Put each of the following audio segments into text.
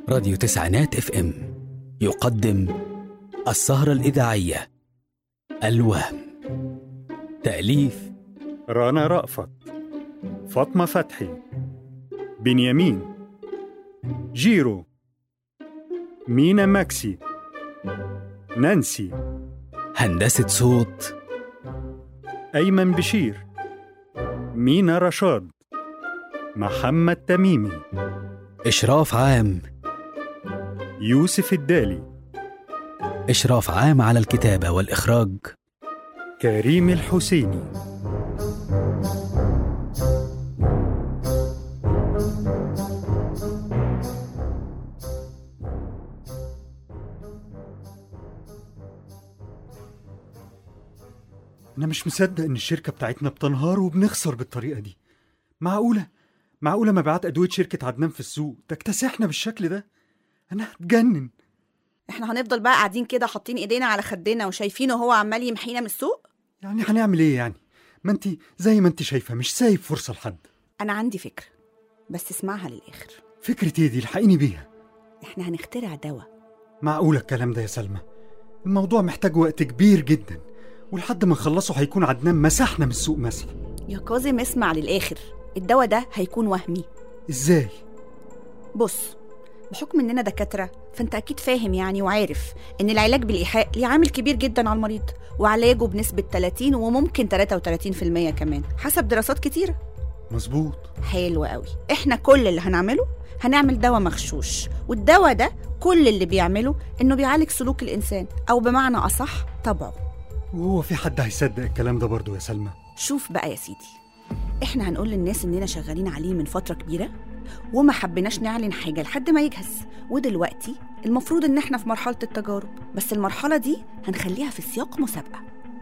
راديو تسعينات اف ام يقدم السهرة الإذاعية الوهم تأليف رنا رأفت فاطمة فتحي بنيامين جيرو مينا ماكسي نانسي هندسة صوت أيمن بشير مينا رشاد محمد تميمي إشراف عام يوسف الدالي إشراف عام على الكتابة والإخراج كريم الحسيني أنا مش مصدق إن الشركة بتاعتنا بتنهار وبنخسر بالطريقة دي معقولة؟ معقولة مبيعات أدوية شركة عدنان في السوق تكتسحنا بالشكل ده؟ أنا هتجنن احنا هنفضل بقى قاعدين كده حاطين ايدينا على خدنا وشايفينه هو عمال يمحينا من السوق يعني هنعمل إيه يعني؟ ما أنت زي ما أنت شايفة مش سايب فرصة لحد انا عندي فكرة بس اسمعها للاخر فكرة إيه دي؟ الحقيني بيها احنا هنخترع دواء معقولة الكلام ده يا سلمى الموضوع محتاج وقت كبير جدا ولحد ما نخلصه هيكون عدنان مسحنا من السوق مسح يا كاظم اسمع للاخر الدواء ده هيكون وهمي ازاي بص بحكم اننا دكاتره فانت اكيد فاهم يعني وعارف ان العلاج بالايحاء ليه عامل كبير جدا على المريض وعلاجه بنسبه 30 وممكن 33% كمان حسب دراسات كتيره مظبوط حلو قوي احنا كل اللي هنعمله هنعمل دواء مغشوش والدواء ده كل اللي بيعمله انه بيعالج سلوك الانسان او بمعنى اصح طبعه وهو في حد هيصدق الكلام ده برضه يا سلمى شوف بقى يا سيدي احنا هنقول للناس اننا شغالين عليه من فتره كبيره وما حبيناش نعلن حاجه لحد ما يجهز ودلوقتي المفروض ان احنا في مرحله التجارب بس المرحله دي هنخليها في سياق مسابقه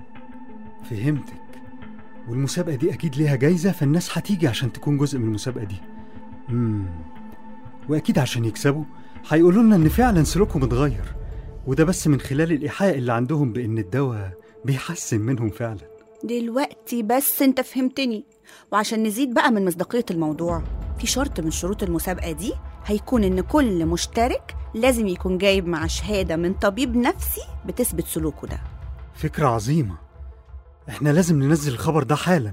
فهمتك والمسابقة دي أكيد ليها جايزة فالناس هتيجي عشان تكون جزء من المسابقة دي امم وأكيد عشان يكسبوا هيقولوا لنا إن فعلا سلوكهم اتغير وده بس من خلال الإيحاء اللي عندهم بإن الدواء بيحسن منهم فعلا دلوقتي بس انت فهمتني وعشان نزيد بقى من مصداقيه الموضوع في شرط من شروط المسابقه دي هيكون ان كل مشترك لازم يكون جايب مع شهاده من طبيب نفسي بتثبت سلوكه ده فكرة عظيمة إحنا لازم ننزل الخبر ده حالا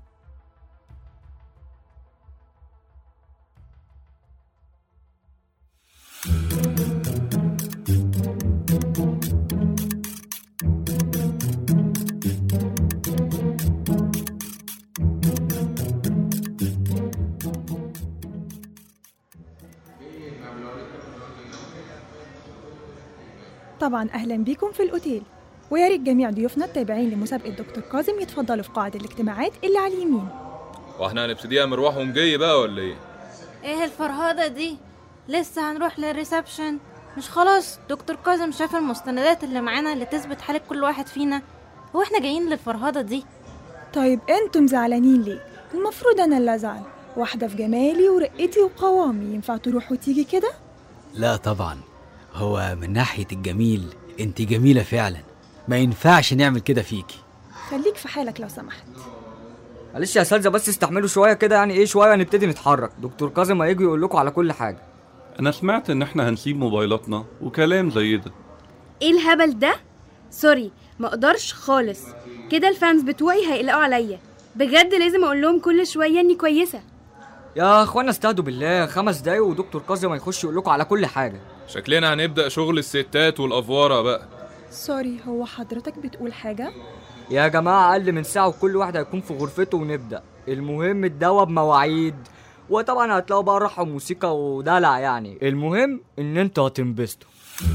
طبعا أهلا بيكم في الأوتيل ويا ريت جميع ضيوفنا التابعين لمسابقة دكتور كاظم يتفضلوا في قاعة الاجتماعات اللي على اليمين واحنا هنبتديها مروح ومجي بقى ولا ايه؟ ايه الفرهدة دي لسه هنروح للريسبشن مش خلاص دكتور كاظم شاف المستندات اللي معانا اللي تثبت حالة كل واحد فينا هو احنا جايين للفرهدة دي طيب انتم زعلانين ليه؟ المفروض أنا اللي أزعل واحدة في جمالي ورقتي وقوامي ينفع تروح وتيجي كده؟ لا طبعا هو من ناحية الجميل انت جميلة فعلا ما ينفعش نعمل كده فيكي خليك في حالك لو سمحت معلش يا اساتذه بس استحملوا شويه كده يعني ايه شويه نبتدي نتحرك دكتور كاظم هيجي يقول لكم على كل حاجه أنا سمعت إن إحنا هنسيب موبايلاتنا وكلام زي ده ايه الهبل ده سوري ما اقدرش خالص كده الفانز بتوعي هيقلقوا عليا بجد لازم اقول لهم كل شويه اني كويسه يا اخوانا استهدوا بالله خمس دقايق ودكتور كاظم هيخش يقول لكم على كل حاجه شكلنا هنبدأ شغل الستات والأفوارة بقى سوري هو حضرتك بتقول حاجة؟ يا جماعه اقل من ساعه وكل واحد هيكون في غرفته ونبدا المهم الدواء بمواعيد وطبعا هتلاقوا بقى راحه وموسيقى ودلع يعني المهم ان انتوا هتنبسطوا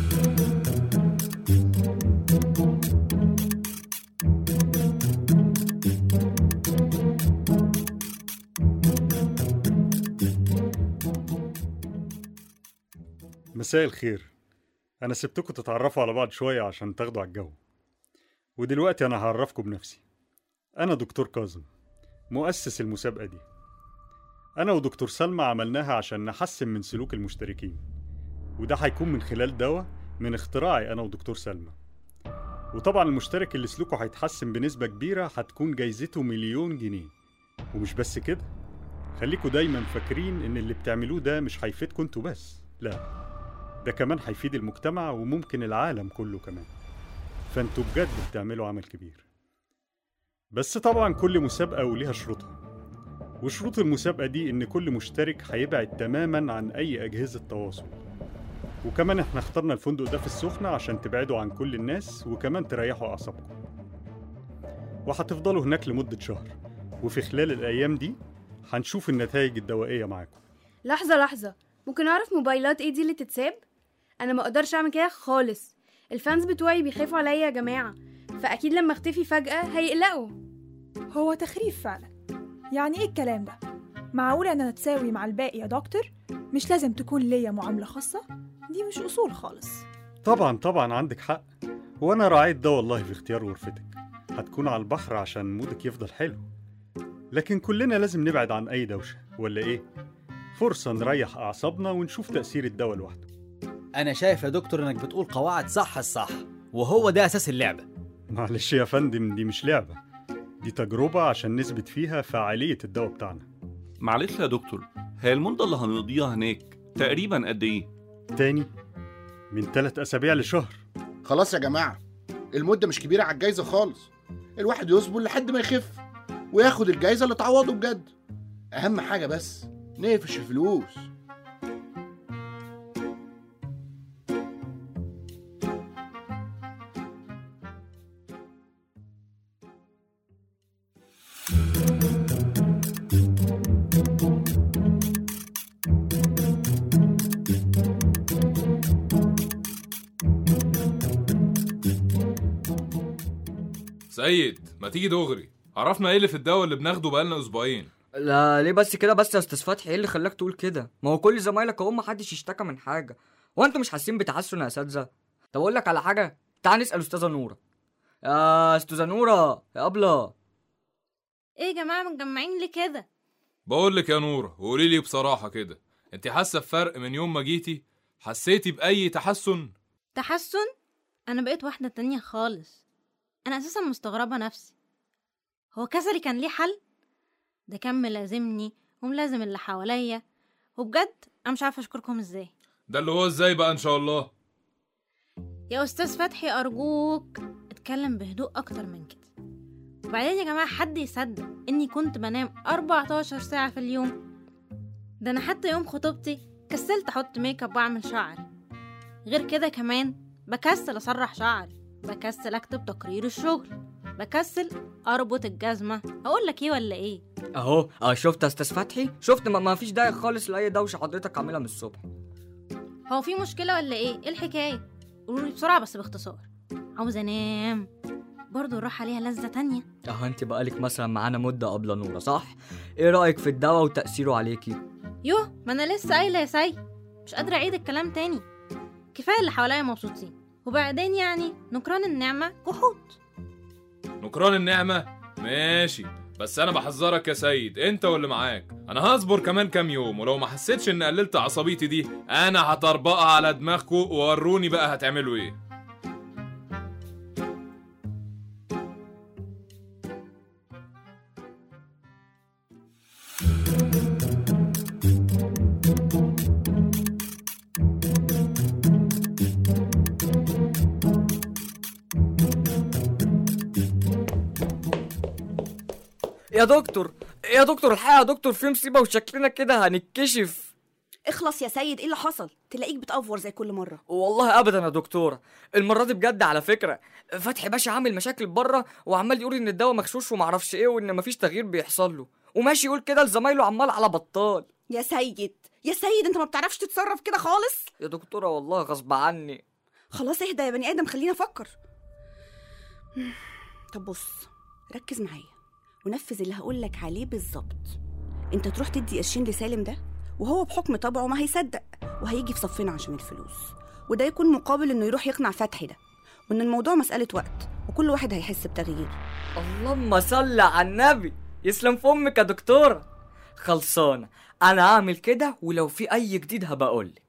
مساء الخير أنا سبتكم تتعرفوا على بعض شوية عشان تاخدوا على الجو ودلوقتي أنا هعرفكم بنفسي أنا دكتور كاظم مؤسس المسابقة دي أنا ودكتور سلمى عملناها عشان نحسن من سلوك المشتركين وده هيكون من خلال دواء من اختراعي أنا ودكتور سلمى وطبعا المشترك اللي سلوكه هيتحسن بنسبة كبيرة هتكون جايزته مليون جنيه ومش بس كده خليكوا دايما فاكرين ان اللي بتعملوه ده مش هيفيدكوا انتوا بس لا ده كمان هيفيد المجتمع وممكن العالم كله كمان فانتوا بجد بتعملوا عمل كبير بس طبعا كل مسابقة وليها شروطها وشروط المسابقة دي إن كل مشترك هيبعد تماما عن أي أجهزة تواصل وكمان احنا اخترنا الفندق ده في السخنة عشان تبعدوا عن كل الناس وكمان تريحوا أعصابكم وهتفضلوا هناك لمدة شهر وفي خلال الأيام دي هنشوف النتائج الدوائية معاكم لحظة لحظة ممكن أعرف موبايلات إيه دي اللي تتساب؟ أنا ما أقدرش أعمل كده خالص الفانز بتوعي بيخافوا عليا يا جماعة فأكيد لما اختفي فجأة هيقلقوا هو تخريف فعلا يعني ايه الكلام ده معقولة انا اتساوي مع الباقي يا دكتور مش لازم تكون ليا معاملة خاصة دي مش اصول خالص طبعا طبعا عندك حق وأنا راعيت ده والله في اختيار غرفتك هتكون على البحر عشان مودك يفضل حلو لكن كلنا لازم نبعد عن أي دوشة ولا إيه؟ فرصة نريح أعصابنا ونشوف تأثير الدواء لوحده انا شايف يا دكتور انك بتقول قواعد صح الصح وهو ده اساس اللعبه معلش يا فندم دي مش لعبة دي تجربة عشان نثبت فيها فعالية الدواء بتاعنا معلش يا دكتور هي المدة اللي هنقضيها هناك تقريبا قد ايه؟ تاني من ثلاث أسابيع لشهر خلاص يا جماعة المدة مش كبيرة على الجايزة خالص الواحد يصبر لحد ما يخف وياخد الجايزة اللي تعوضه بجد أهم حاجة بس نقفش الفلوس سيد ما تيجي دغري عرفنا ايه اللي في الدواء اللي بناخده بقالنا اسبوعين لا ليه بس كده بس يا استاذ فتحي ايه اللي خلاك تقول كده ما هو كل زمايلك اهو محدش اشتكى من حاجه هو انتوا مش حاسين بتحسن يا اساتذه طب اقول لك على حاجه تعال نسال استاذه نوره يا استاذه نوره يا ابله ايه يا جماعه متجمعين ليه كده بقول لك يا نورة وقولي لي بصراحة كده انت حاسة بفرق من يوم ما جيتي حسيتي بأي تحسن تحسن انا بقيت واحده تانية خالص انا اساسا مستغربه نفسي هو كسري كان ليه حل ده كان ملازمني وملازم اللي حواليا وبجد انا مش عارفه اشكركم ازاي ده اللي هو ازاي بقى ان شاء الله يا استاذ فتحي ارجوك اتكلم بهدوء اكتر من كده وبعدين يا جماعه حد يصدق اني كنت بنام 14 ساعه في اليوم ده انا حتى يوم خطوبتي كسلت احط ميك اب واعمل شعري غير كده كمان بكسل اسرح شعري بكسل اكتب تقرير الشغل بكسل اربط الجزمه اقول لك ايه ولا ايه اهو اه شفت يا استاذ فتحي شفت ما, ما فيش داعي خالص لاي دوشه حضرتك عاملها من الصبح هو في مشكله ولا ايه ايه الحكايه قولوا لي بسرعه بس باختصار عاوزه انام برضه الراحه ليها لذه تانية اهو انت بقالك مثلا معانا مده قبل نوره صح ايه رايك في الدواء وتاثيره عليكي يوه ما انا لسه قايله يا سي مش قادره اعيد الكلام تاني كفايه اللي حواليا مبسوطين وبعدين يعني نكران النعمه جحود نكران النعمة ماشي بس انا بحذرك يا سيد انت واللي معاك انا هصبر كمان كام يوم ولو ما حسيتش ان قللت عصبيتي دي انا هطربقها على دماغكم ووروني بقى هتعملوا ايه يا دكتور يا دكتور الحقيقه يا دكتور في مصيبه وشكلنا كده هنتكشف اخلص يا سيد ايه اللي حصل تلاقيك بتأفور زي كل مرة والله ابدا يا دكتوره المره دي بجد على فكره فتحي باشا عامل مشاكل بره وعمال يقول ان الدواء مغشوش ومعرفش ايه وان مفيش تغيير بيحصل له وماشي يقول كده لزمايله عمال على بطال يا سيد يا سيد انت ما بتعرفش تتصرف كده خالص يا دكتوره والله غصب عني خلاص اهدى يا بني ادم خليني افكر طب بص ركز معايا ونفذ اللي هقولك عليه بالظبط انت تروح تدي قرشين لسالم ده وهو بحكم طبعه ما هيصدق وهيجي في صفنا عشان الفلوس وده يكون مقابل انه يروح يقنع فتحي ده وان الموضوع مسألة وقت وكل واحد هيحس بتغيير اللهم صل على النبي يسلم في امك يا دكتوره خلصانه انا هعمل كده ولو في اي جديد هبقى اقولك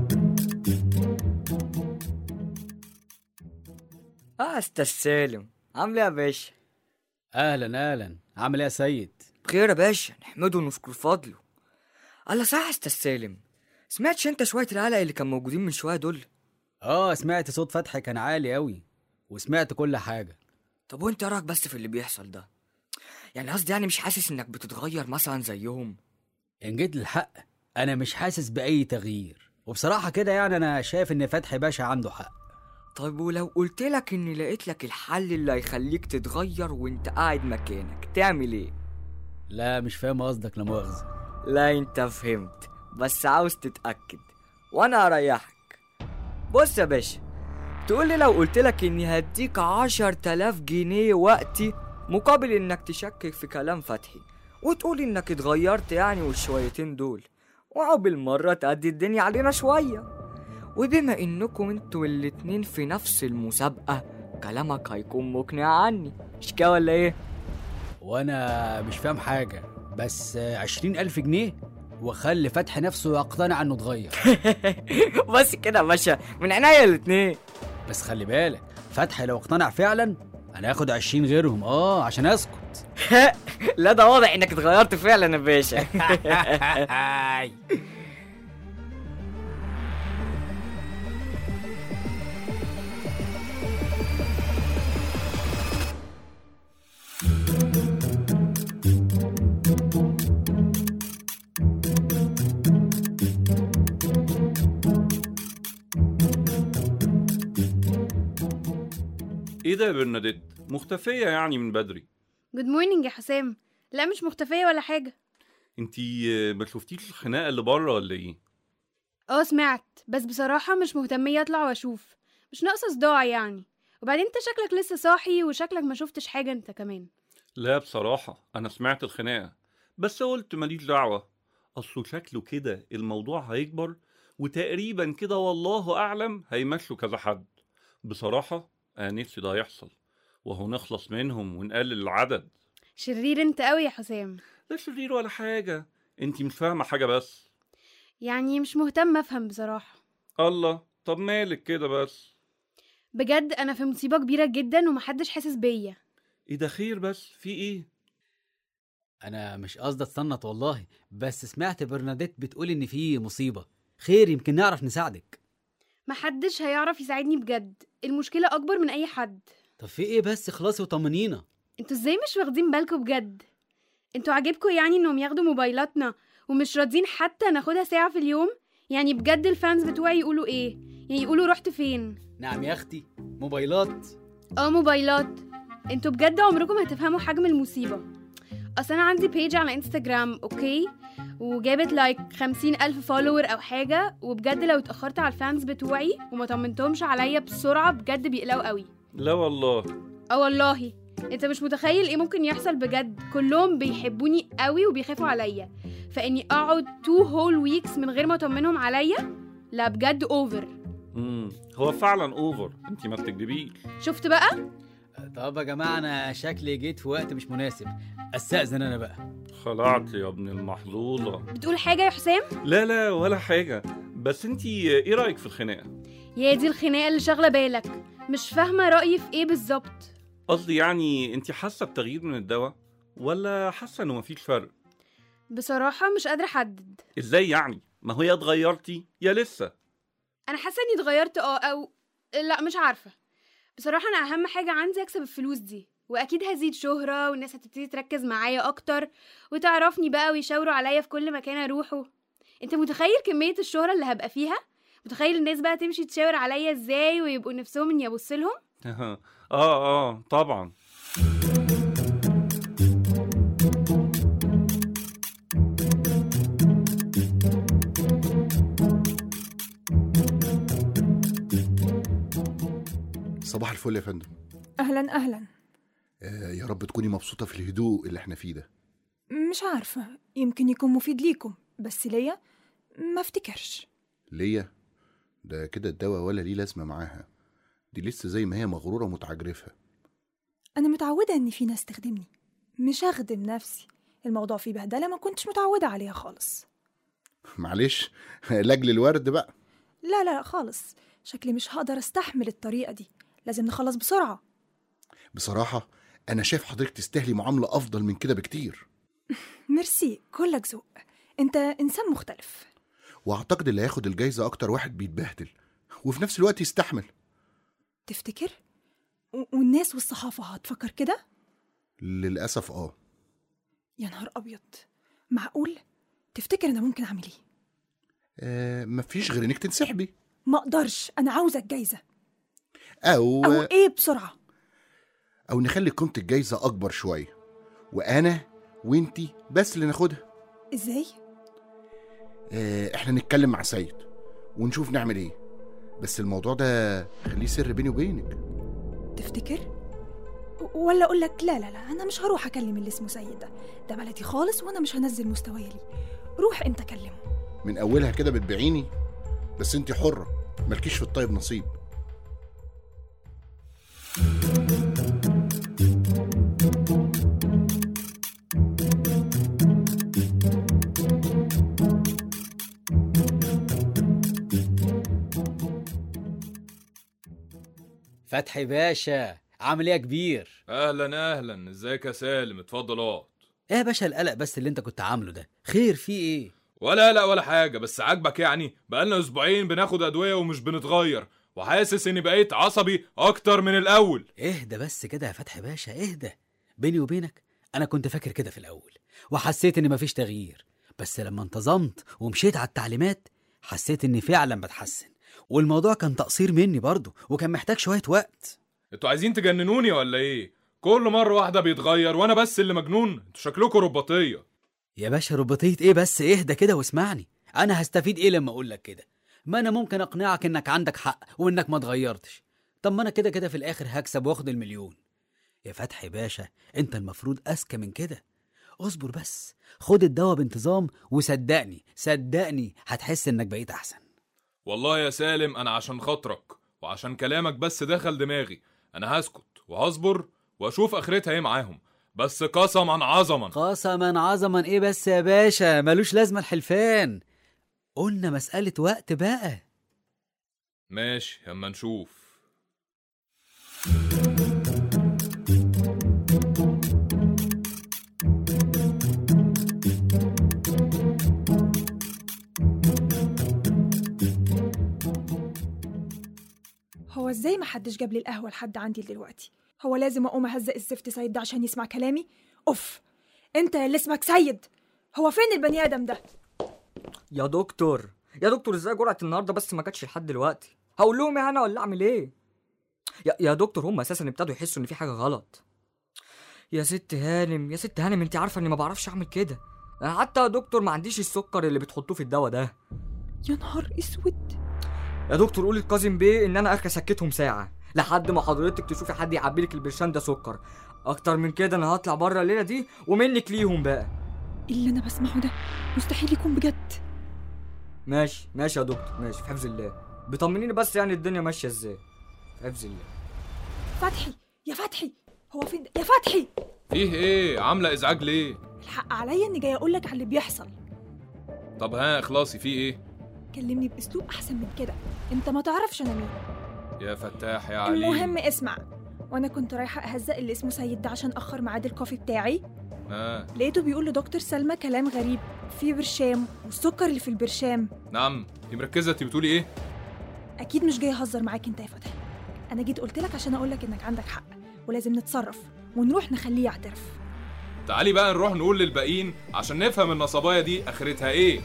اه استاذ سالم عامل ايه يا باشا اهلا اهلا عامل ايه يا سيد بخير يا باشا نحمده ونشكر فضله الله صح يا استاذ سالم سمعتش انت شويه القلق اللي كانوا موجودين من شويه دول اه سمعت صوت فتحي كان عالي قوي وسمعت كل حاجه طب وانت إيه رايك بس في اللي بيحصل ده يعني قصدي يعني مش حاسس انك بتتغير مثلا زيهم ان جيت للحق انا مش حاسس باي تغيير وبصراحه كده يعني انا شايف ان فتحي باشا عنده حق طيب ولو قلت لك اني لقيت لك الحل اللي هيخليك تتغير وانت قاعد مكانك تعمل ايه لا مش فاهم قصدك لا مؤاخذه لا انت فهمت بس عاوز تتاكد وانا اريحك بص يا باشا تقول لي لو قلت لك اني هديك عشر تلاف جنيه وقتي مقابل انك تشكك في كلام فتحي وتقول انك اتغيرت يعني والشويتين دول وعو بالمرة تأدي الدنيا علينا شوية وبما انكم انتوا الاتنين في نفس المسابقة كلامك هيكون مقنع عني مش كده ولا ايه؟ وانا مش فاهم حاجه بس عشرين ألف جنيه وخلي فتحي نفسه يقتنع انه اتغير بس كده يا باشا من عينيا الاتنين بس خلي بالك فتحي لو اقتنع فعلا انا هاخد عشرين غيرهم اه عشان اسكت لا ده واضح انك اتغيرت فعلا يا باشا ايه ده يا برناديت مختفية يعني من بدري جود مورنينج يا حسام لا مش مختفية ولا حاجة انتي آه، ما شفتيش الخناقة اللي بره ولا ايه اه سمعت بس بصراحة مش مهتمية اطلع واشوف مش ناقصة صداع يعني وبعدين انت شكلك لسه صاحي وشكلك ما شفتش حاجة انت كمان لا بصراحة انا سمعت الخناقة بس قلت ماليش دعوة اصله شكله كده الموضوع هيكبر وتقريبا كده والله اعلم هيمشوا كذا حد بصراحة انا نفسي ده يحصل وهو نخلص منهم ونقلل العدد شرير انت قوي يا حسام لا شرير ولا حاجة انتي مش فاهمة حاجة بس يعني مش مهتمة افهم بصراحة الله طب مالك كده بس بجد انا في مصيبة كبيرة جدا ومحدش حاسس بيا ايه ده خير بس في ايه انا مش قصدي اتسنط والله بس سمعت برناديت بتقول ان في مصيبه خير يمكن نعرف نساعدك محدش هيعرف يساعدني بجد المشكلة اكبر من اي حد طب في ايه بس خلاصي وطمنينا انتوا ازاي مش واخدين بالكم بجد انتوا عاجبكم يعني انهم ياخدوا موبايلاتنا ومش راضيين حتى ناخدها ساعة في اليوم يعني بجد الفانز بتوعي يقولوا ايه يعني يقولوا رحت فين نعم يا اختي موبايلات اه موبايلات انتوا بجد عمركم هتفهموا حجم المصيبة اصل انا عندي بيج على انستجرام اوكي وجابت لايك خمسين ألف فولور أو حاجة وبجد لو اتأخرت على الفانز بتوعي وما طمنتهمش عليا بسرعة بجد بيقلقوا قوي لا والله اه والله انت مش متخيل ايه ممكن يحصل بجد كلهم بيحبوني قوي وبيخافوا عليا فاني اقعد تو هول ويكس من غير ما اطمنهم عليا لا بجد اوفر امم هو فعلا اوفر انتي ما بتكدبيش شفت بقى طب يا جماعه انا شكلي جيت في وقت مش مناسب استاذن انا بقى خلعت يا ابن المحظوظة بتقول حاجه يا حسام لا لا ولا حاجة بس انتي ايه رأيك في الخناقة يا دي الخناقه اللي شاغله بالك مش فاهمه رايي في ايه بالظبط قصدي يعني انتي حاسة بتغيير من الدواء ولا حاسة انه مفيش فرق بصراحه مش قادره احدد ازاي يعني ما هو يا اتغيرتي يا لسه انا حاسه اني اتغيرت اه او لا مش عارفه بصراحه انا اهم حاجه عندي اكسب الفلوس دي واكيد هزيد شهره والناس هتبتدي تركز معايا اكتر وتعرفني بقى ويشاوروا عليا في كل مكان اروحه انت متخيل كميه الشهره اللي هبقى فيها متخيل الناس بقى تمشي تشاور عليا ازاي ويبقوا نفسهم اني ابص لهم اه اه طبعا صباح الفل يا فندم اهلا اهلا آه يا رب تكوني مبسوطة في الهدوء اللي احنا فيه ده مش عارفه يمكن يكون مفيد ليكم بس ليا ما افتكرش ليا ده كده الدواء ولا ليه لازمة معاها دي لسه زي ما هي مغرورة متعجرفة انا متعوده ان في ناس تخدمني مش اخدم نفسي الموضوع فيه بهدله ما كنتش متعوده عليها خالص معلش لاجل الورد بقى لا لا لا خالص شكلي مش هقدر استحمل الطريقه دي لازم نخلص بسرعه بصراحه انا شايف حضرتك تستاهلي معامله افضل من كده بكتير ميرسي كلك ذوق انت انسان مختلف واعتقد اللي هياخد الجايزه اكتر واحد بيتبهدل وفي نفس الوقت يستحمل تفتكر و- والناس والصحافه هتفكر كده للاسف اه يا نهار ابيض معقول تفتكر انا ممكن اعمل ايه آه، مفيش غير انك تنسحبي ما اقدرش انا عاوزه الجايزه او او ايه بسرعه او نخلي قيمه الجايزه اكبر شويه وانا وانتي بس اللي ناخدها ازاي آه، احنا نتكلم مع سيد ونشوف نعمل ايه بس الموضوع ده خليه سر بيني وبينك تفتكر و- ولا اقول لك لا لا لا انا مش هروح اكلم اللي اسمه سيد ده ده بلدي خالص وانا مش هنزل مستواي ليه روح انت كلمه من اولها كده بتبيعيني بس انتي حره مالكيش في الطيب نصيب فتحي باشا عامل ايه يا كبير اهلا اهلا ازيك يا سالم اتفضل اقعد ايه يا باشا القلق بس اللي انت كنت عامله ده خير في ايه ولا لا ولا حاجه بس عاجبك يعني بقالنا اسبوعين بناخد ادويه ومش بنتغير وحاسس اني بقيت عصبي اكتر من الاول اهدى بس كده يا فتحي باشا اهدى بيني وبينك انا كنت فاكر كده في الاول وحسيت ان مفيش تغيير بس لما انتظمت ومشيت على التعليمات حسيت اني فعلا بتحسن والموضوع كان تقصير مني برضه وكان محتاج شويه وقت انتوا عايزين تجننوني ولا ايه كل مره واحده بيتغير وانا بس اللي مجنون انتوا شكلكم رباطيه يا باشا رباطيه ايه بس اهدى كده واسمعني انا هستفيد ايه لما اقول لك كده ما انا ممكن اقنعك انك عندك حق وانك ما اتغيرتش طب ما انا كده كده في الاخر هكسب واخد المليون يا فتحي باشا انت المفروض اذكى من كده اصبر بس خد الدواء بانتظام وصدقني صدقني هتحس انك بقيت احسن والله يا سالم انا عشان خاطرك وعشان كلامك بس دخل دماغي انا هسكت وهصبر واشوف اخرتها ايه معاهم بس قسما عظما قسما عظما ايه بس يا باشا ملوش لازمه الحلفان قلنا مساله وقت بقى ماشي اما نشوف هو ازاي ما حدش جاب لي القهوه لحد عندي دلوقتي هو لازم اقوم اهزق الزفت سيد ده عشان يسمع كلامي اوف انت اللي اسمك سيد هو فين البني ادم ده يا دكتور يا دكتور ازاي جرعه النهارده بس ما جاتش لحد دلوقتي هقول لهم ايه انا ولا اعمل ايه يا, يا دكتور هم اساسا ابتدوا يحسوا ان في حاجه غلط يا ست هانم يا ست هانم انت عارفه اني ما بعرفش اعمل كده انا حتى يا دكتور ما عنديش السكر اللي بتحطوه في الدواء ده يا نهار اسود يا دكتور قولي لكاظم بيه ان انا اخر اسكتهم ساعه لحد ما حضرتك تشوفي حد يعبي لك البرشام ده سكر اكتر من كده انا هطلع بره الليله دي ومنك ليهم بقى اللي انا بسمعه ده مستحيل يكون بجد ماشي ماشي يا دكتور ماشي في حفظ الله بطمنيني بس يعني الدنيا ماشيه ازاي في حفظ الله فتحي يا فتحي هو فين ده؟ يا فتحي فيه ايه عامله ازعاج ليه الحق عليا اني جاي اقول لك على اللي بيحصل طب ها اخلاصي فيه ايه كلمني باسلوب احسن من كده انت ما تعرفش انا مين يا فتاح يا علي المهم اسمع وانا كنت رايحه اهزق اللي اسمه سيد ده عشان اخر ميعاد الكوفي بتاعي آه. لقيته بيقول لدكتور سلمى كلام غريب في برشام والسكر اللي في البرشام نعم انت مركزه انت بتقولي ايه اكيد مش جاي اهزر معاك انت يا فتحي انا جيت قلت لك عشان اقول لك انك عندك حق ولازم نتصرف ونروح نخليه يعترف تعالي بقى نروح نقول للباقيين عشان نفهم النصبايه دي اخرتها ايه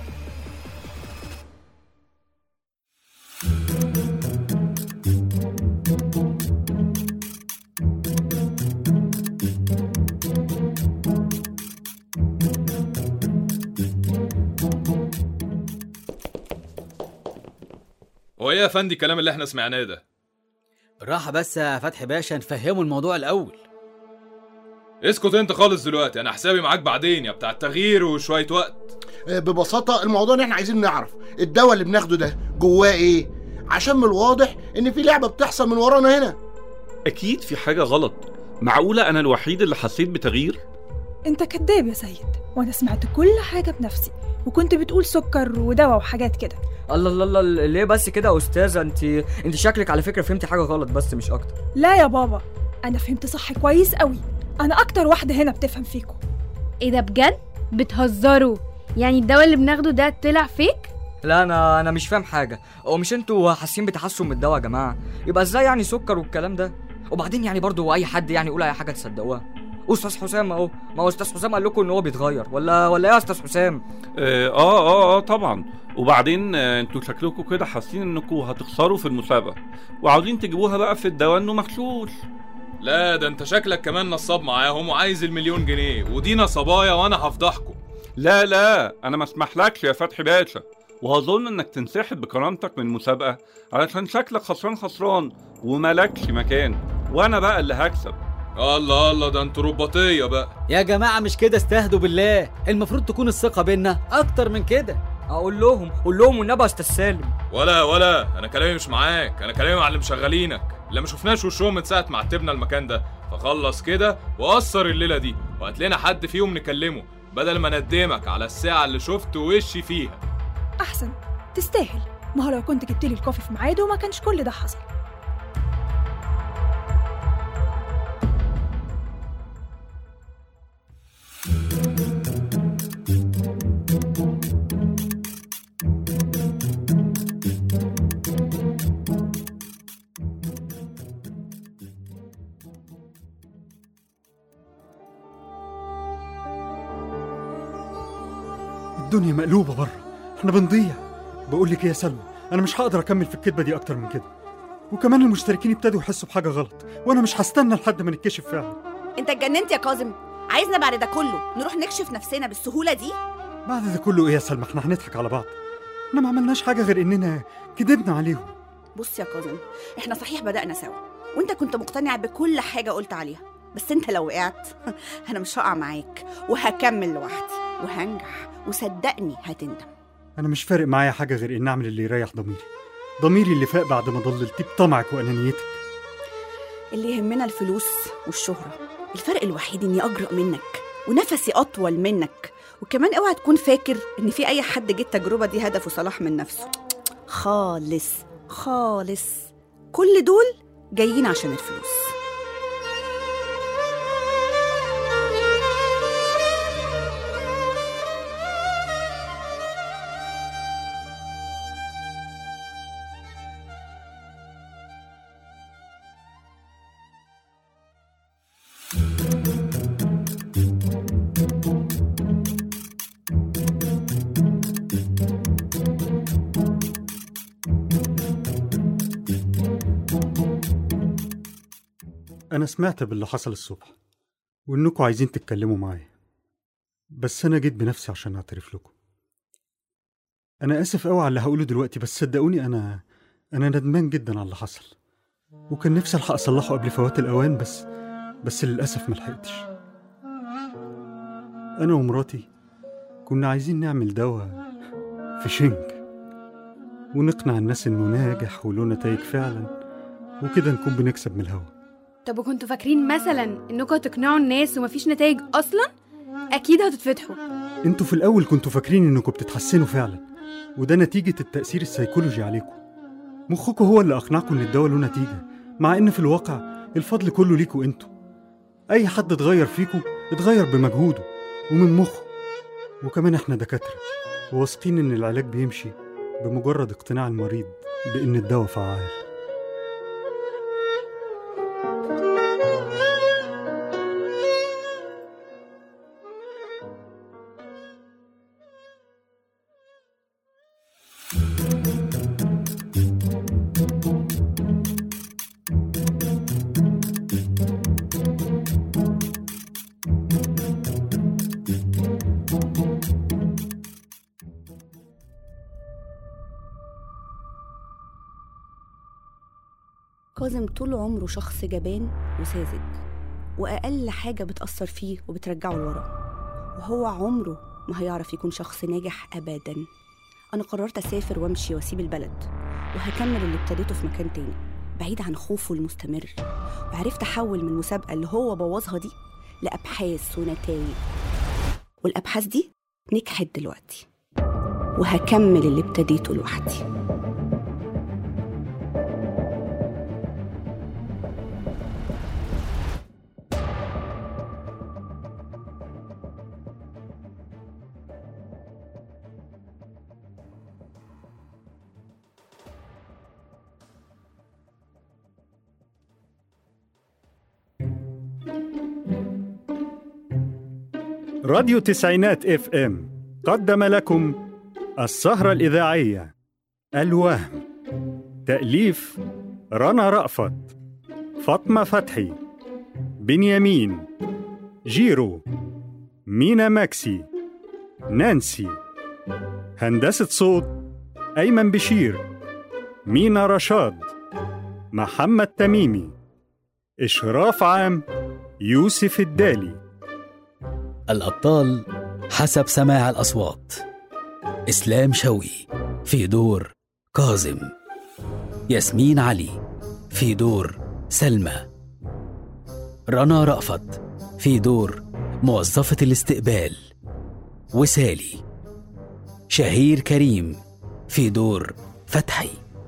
هو ايه يا فندي الكلام اللي احنا سمعناه ده بالراحه بس يا فتحي باشا نفهمه الموضوع الاول اسكت انت خالص دلوقتي انا حسابي معاك بعدين يا بتاع التغيير وشويه وقت آه، ببساطه الموضوع ان احنا عايزين نعرف الدواء اللي بناخده ده جواه ايه عشان من الواضح ان في لعبه بتحصل من ورانا هنا اكيد في حاجه غلط معقوله انا الوحيد اللي حسيت بتغيير انت كداب يا سيد وانا سمعت كل حاجه بنفسي وكنت بتقول سكر ودواء وحاجات كده الله الله الله ليه بس كده يا استاذه انت انت شكلك على فكره فهمتي حاجه غلط بس مش اكتر لا يا بابا انا فهمت صح كويس قوي انا اكتر واحده هنا بتفهم فيكم ايه ده بجد بتهزروا يعني الدواء اللي بناخده ده طلع فيك لا انا انا مش فاهم حاجه هو مش انتوا حاسين بتحسن من الدواء يا جماعه يبقى ازاي يعني سكر والكلام ده وبعدين يعني برضو اي حد يعني يقول اي حاجه تصدقوها استاذ حسام اهو ما هو استاذ حسام قال لكم ان هو بيتغير ولا ولا ايه يا استاذ حسام اه اه اه, آه طبعا وبعدين آه انتوا شكلكم كده حاسين انكم هتخسروا في المسابقه وعاوزين تجيبوها بقى في الدواء انه مغسول لا ده انت شكلك كمان نصاب معاهم وعايز المليون جنيه ودي نصبايا وانا هفضحكم لا لا انا ما اسمحلكش يا فتحي باشا وهظن انك تنسحب بكرامتك من المسابقه علشان شكلك خسران خسران وملكش مكان وانا بقى اللي هكسب الله الله ده انتوا رباطيه بقى يا جماعة مش كده استهدوا بالله المفروض تكون الثقة بينا أكتر من كده اقول لهم قول لهم والنبي يا استاذ سالم ولا ولا انا كلامي مش معاك انا كلامي مع اللي مشغلينك اللي ما شفناش وشهم من ساعه ما عتبنا المكان ده فخلص كده وقصر الليله دي وهات لنا حد فيهم نكلمه بدل ما ندمك على الساعه اللي شفت وشي فيها احسن تستاهل ما هو لو كنت جبت لي الكوفي في ميعاده ما كانش كل ده حصل الدنيا مقلوبة بره احنا بنضيع بقول لك ايه يا سلمى انا مش هقدر اكمل في الكدبة دي اكتر من كده وكمان المشتركين ابتدوا يحسوا بحاجة غلط وانا مش هستنى لحد ما نتكشف فعلا انت اتجننت يا كاظم عايزنا بعد ده كله نروح نكشف نفسنا بالسهولة دي بعد ده كله ايه يا سلمى احنا هنضحك على بعض احنا ما عملناش حاجة غير اننا كدبنا عليهم بص يا كاظم احنا صحيح بدأنا سوا وانت كنت مقتنع بكل حاجة قلت عليها بس انت لو وقعت انا مش هقع معاك وهكمل لوحدي وهنجح وصدقني هتندم انا مش فارق معايا حاجة غير ان اعمل اللي يريح ضميري ضميري اللي فاق بعد ما ضللتيه بطمعك وانانيتك اللي يهمنا الفلوس والشهرة الفرق الوحيد اني اجرأ منك ونفسي اطول منك وكمان اوعى تكون فاكر ان في اي حد جه التجربة دي هدفه صلاح من نفسه خالص خالص كل دول جايين عشان الفلوس انا سمعت باللي حصل الصبح وانكم عايزين تتكلموا معايا بس انا جيت بنفسي عشان اعترف لكم انا اسف قوي على اللي هقوله دلوقتي بس صدقوني انا انا ندمان جدا على اللي حصل وكان نفسي الحق اصلحه قبل فوات الاوان بس بس للاسف ما لحقتش انا ومراتي كنا عايزين نعمل دواء في شنك ونقنع الناس انه ناجح وله نتائج فعلا وكده نكون بنكسب من الهوا طب وكنتوا فاكرين مثلا انكم هتقنعوا الناس ومفيش نتائج اصلا اكيد هتتفتحوا انتوا في الاول كنتوا فاكرين انكم بتتحسنوا فعلا وده نتيجة التأثير السيكولوجي عليكم مخكم هو اللي أقنعكم إن الدواء له نتيجة مع إن في الواقع الفضل كله ليكوا انتوا أي حد اتغير فيكوا اتغير بمجهوده ومن مخه وكمان احنا دكاترة وواثقين إن العلاج بيمشي بمجرد اقتناع المريض بإن الدواء فعال كاظم طول عمره شخص جبان وساذج وأقل حاجة بتأثر فيه وبترجعه لورا وهو عمره ما هيعرف يكون شخص ناجح أبدا أنا قررت أسافر وأمشي وأسيب البلد وهكمل اللي ابتديته في مكان تاني بعيد عن خوفه المستمر وعرفت أحول من المسابقة اللي هو بوظها دي لأبحاث ونتائج والأبحاث دي نجحت دلوقتي وهكمل اللي ابتديته لوحدي راديو تسعينات اف ام قدم لكم السهرة الإذاعية الوهم تأليف رنا رأفت فاطمة فتحي بنيامين جيرو مينا ماكسي نانسي هندسة صوت أيمن بشير مينا رشاد محمد تميمي إشراف عام يوسف الدالي الأبطال حسب سماع الأصوات إسلام شوقي في دور كاظم ياسمين علي في دور سلمى رنا رأفت في دور موظفة الاستقبال وسالي شهير كريم في دور فتحي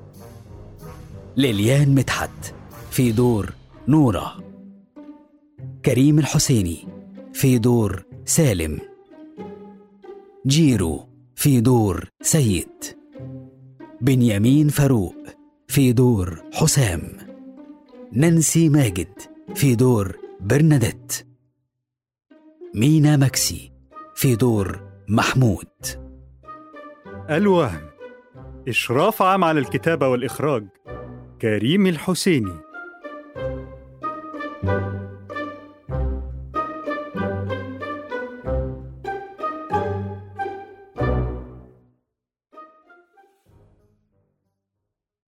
ليليان مدحت في دور نورة كريم الحسيني في دور سالم جيرو في دور سيد بنيامين فاروق في دور حسام نانسي ماجد في دور برناديت مينا مكسي في دور محمود الوهم إشراف عام على الكتابة والإخراج كريم الحسيني